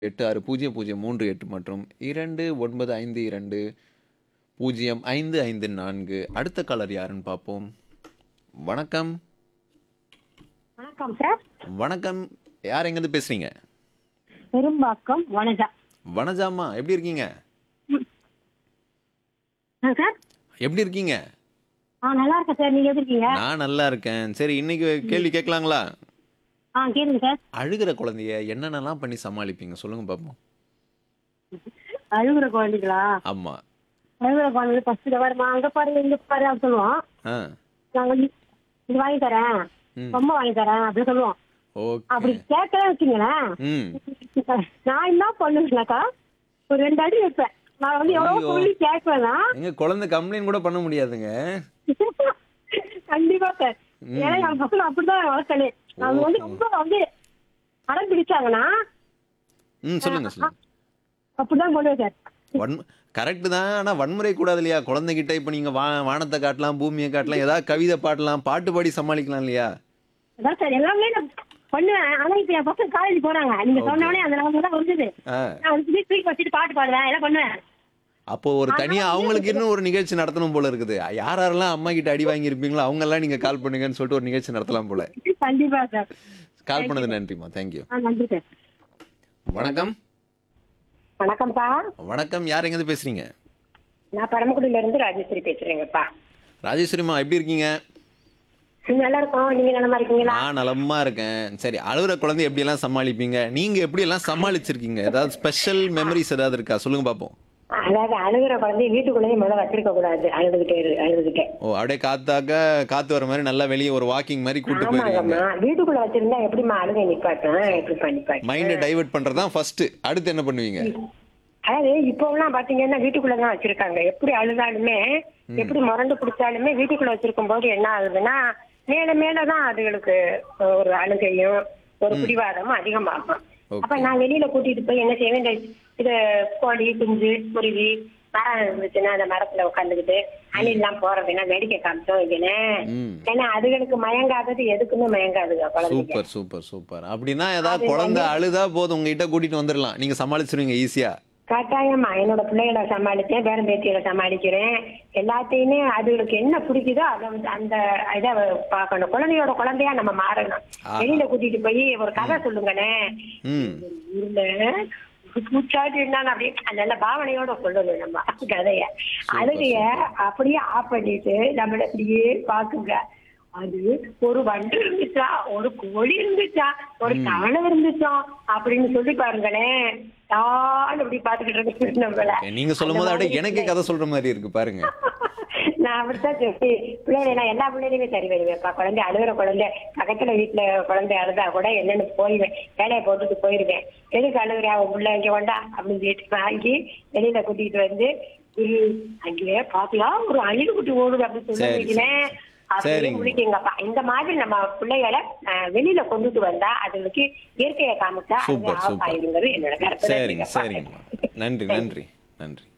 எட்டு ஆறு பூஜ்ஜியம் பூஜ்ஜியம் மூன்று எட்டு மற்றும் இரண்டு ஒன்பது ஐந்து இரண்டு பூஜ்ஜியம் ஐந்து ஐந்து நான்கு அடுத்த காலர் யாருன்னு பார்ப்போம் வணக்கம் வணக்கம் சார் வணக்கம் யார் எங்கேருந்து பேசுறீங்க பெரும்பாக்கம் வனஜா வனஜாமா எப்படி இருக்கீங்க ஆ சார் எப்படி இருக்கீங்க ஆ நல்லா இருக்கேன் சார் நீங்க எப்படி இருக்கீங்க நான் நல்லா இருக்கேன் சரி இன்னைக்கு கேள்வி கேட்கலாங்களா ஆ கேளுங்க சார் அழுகிற குழந்தைய என்னென்னலாம் பண்ணி சமாளிப்பீங்க சொல்லுங்க பார்ப்போம் அழுகுற குழந்தைங்களா ஆமா அழுகுற குழந்தை ஃபர்ஸ்ட் வருமா அங்க பாரு இங்க பாரு அப்படின்னு சொல்லுவோம் ஆ நான் வந்து இது வாங்கி தரேன் ம். ரொம்ப வாங்கி தரேன் அப்படின்னு சொல்லுவோம் அப்படி ஓகே கேட்கவே வச்சுங்களேன் ம் நான் என்ன பண்ணுவேன்னாக்கா ஒரு ரெண்டு அடி வைப்பேன் நான் வந்து எவ்வளவு ஐயோ. சொல்லி கேட்பேன்னா எங்க குழந்தை கம்ப்ளைண்ட் கூட பண்ண முடியாதுங்க கண்டிப்பா சார் ம். ஏன்னா என் பசங்க அப்படிதான் வளர்க்கணும் அவங்க வந்து ரொம்ப வந்து அடம் பிடிச்சாங்கன்னா ம் சொல்லுங்க சொல்லுங்க அப்படிதான் பண்ணுவேன் சார் வன் கரெக்டு தான் ஆனால் வன்முறை கூடாது இல்லையா குழந்தைகிட்ட இப்போ நீங்கள் வா வானத்தை காட்டலாம் பூமியை காட்டலாம் ஏதாவது கவிதை பாடலாம் பாட்டு பாடி சமாளிக்கலாம் இல்லையா அதான் சார் எல்லாமே நான் பண்ணுவேன் ஆனா இப்ப என் பசங்க காலேஜ் போறாங்க நீங்க சொன்னோடனே அந்த நிலைமை தான் வந்தது ஆ நான் வந்து ஸ்பீக் வச்சுட்டு பாட்டு பாடுவேன் எல்லாம் பண்ணுவேன் அப்போ ஒரு தனியா அவங்களுக்கு இன்னும் ஒரு நிகழ்ச்சி நடத்தணும் போல இருக்குது யார் யாரெல்லாம் அம்மா கிட்ட அடி வாங்கியிருப்பீங்களோ அவங்க எல்லாம் நீங்க கால் பண்ணுங்கன்னு சொல்லிட்டு ஒரு நிகழ்ச்சி நடத்தலாம் போல கண்டிப்பா சார் கால் பண்ணது நன்றிம்மா தேங்க்யூ ஆ நன்றி சார் வணக்கம் வணக்கம் சார் வணக்கம் யார் எங்கேருந்து பேசுறீங்க நான் பரமக்குடியில இருந்து ராஜேஸ்வரி பேசுறேங்கப்பா ராஜேஸ்வரிமா எப்படி இருக்கீங்க நல்லா இருக்கோம் நீங்க நல்லமா இருக்கீங்களா நான் நலமா இருக்கேன் சரி அழுகுற குழந்தை எப்படி எல்லாம் சமாளிப்பீங்க நீங்க எப்படி எல்லாம் சமாளிச்சிருக்கீங்க ஏதாவது ஸ்பெஷல் மெமரிஸ் ஏதாவது இருக்கா சொல்லுங்க பாப்போம் அதாவது அழுகுற குழந்தை வீட்டுக்குள்ளேயே முதல்ல வச்சிருக்க கூடாது அழுதுகிட்டே இரு அழுதுகிட்டே ஓ அப்படியே காத்தாக்க காத்து வர மாதிரி நல்லா வெளியே ஒரு வாக்கிங் மாதிரி கூட்டு போயிருக்கீங்க ஆமாங்கம்மா வீட்டுக்குள்ள வச்சிருந்தா எப்படிம்மா அழுகை நிப்பாட்டும் எப்படிப்பா நிப்பாட்டும் மைண்டை டைவர்ட் பண்றதுதான் ஃபர்ஸ்ட் அடுத்து என்ன பண்ணுவீங்க அதாவது இப்போ எல்லாம் பாத்தீங்கன்னா வீட்டுக்குள்ளதான் வச்சிருக்காங்க எப்படி அழுதாலுமே எப்படி முரண்டு பிடிச்சாலுமே வீட்டுக்குள்ள வச்சிருக்கும் போது என்ன ஆகுதுன்னா மேல மேலதான் அதுகளுக்கு ஒரு அழுகையும் ஒரு பிடிவாதமும் அதிகமாகும் Okay. அப்ப நான் வெளியில கூட்டிட்டு போய் என்ன செய்வேன் இந்த இது கோழி குஞ்சு குருவி மரம் இருந்துச்சுன்னா அந்த மரத்துல உட்காந்துக்கிட்டு அணிலாம் போறதுன்னா வேடிக்கை காமிச்சோம் வைக்கணும் ம் ஏன்னா அதுகளுக்கு மயங்காதது எதுக்குமே மயங்காதுங்க குழந்தைங்க சூப்பர் சூப்பர் சூப்பர் அப்படின்னா ஏதாவது குழந்தை அழுதா போதும் உங்ககிட்ட கூட்டிட்டு வந்துடலாம் நீங்க சமாளிச்சிருவீங்க ஈஸியா கட்டாயமா என்னோட பிள்ளைகளை சமாளிச்சேன் பேரன் பேத்திகளை சமாளிக்கிறேன் எல்லாத்தையுமே அதுகளுக்கு என்ன பிடிக்குதோ அதை வந்து அந்த இதை பார்க்கணும் குழந்தையோட குழந்தையா நம்ம மாறணும் ஆஹா. வெளியில கூட்டிட்டு போய் ஒரு கதை சொல்லுங்கண்ணே ம் ஊர்ல பூச்சாட்டி இருந்தாலும் அப்படியே நல்ல பாவனையோட சொல்லணும் நம்ம கதைய அழுகைய அப்படியே ஆஃப் பண்ணிட்டு நம்மள அப்படியே பாக்குங்க அது ஒரு வண்டு இருந்துச்சா ஒரு கோழி இருந்துச்சா ஒரு காணம் இருந்துச்சா அப்படின்னு சொல்லி பாருங்களேன் யாரும் அப்படி பாத்துக்கிட்டு இருக்கு நம்மள நீங்க சொல்லும் போது அப்படியே எனக்கே கதை சொல்ற மாதிரி இருக்கு பாருங்க நான் அப்படித்தான் சொல்லி பிள்ளைகளை நான் எல்லா பிள்ளைகளையுமே சரி வருவேன்ப்பா குழந்தை அழுகிற குழந்தை பக்கத்துல வீட்டுல குழந்தை அழுதா கூட என்னன்னு போயிடுவேன் வேலையை போட்டுட்டு போயிருவேன் எதுக்கு அழுகுறா உன் பிள்ளை இங்க கொண்டா அப்படின்னு சொல்லிட்டு வாங்கி வெளியில கூட்டிட்டு வந்து இரு அங்கே பாத்தியா ஒரு அணில் குட்டி ஓடுது அப்படின்னு சரி, சொல்லி வைக்கிறேன் அப்படியே சரிங்க. முடிக்கீங்கப்பா இந்த மாதிரி நம்ம பிள்ளைகளை அஹ், வெளியில கொண்டுட்டு வந்தா அதுங்களுக்கு இயற்கையை காமிச்சா அது சூப்பர் ஆஃப் சூப்பர் ஆயிடுங்கிறது என்னோட கருத்து சரிங்க சரிங்க நன்றி நன்றி நன்றி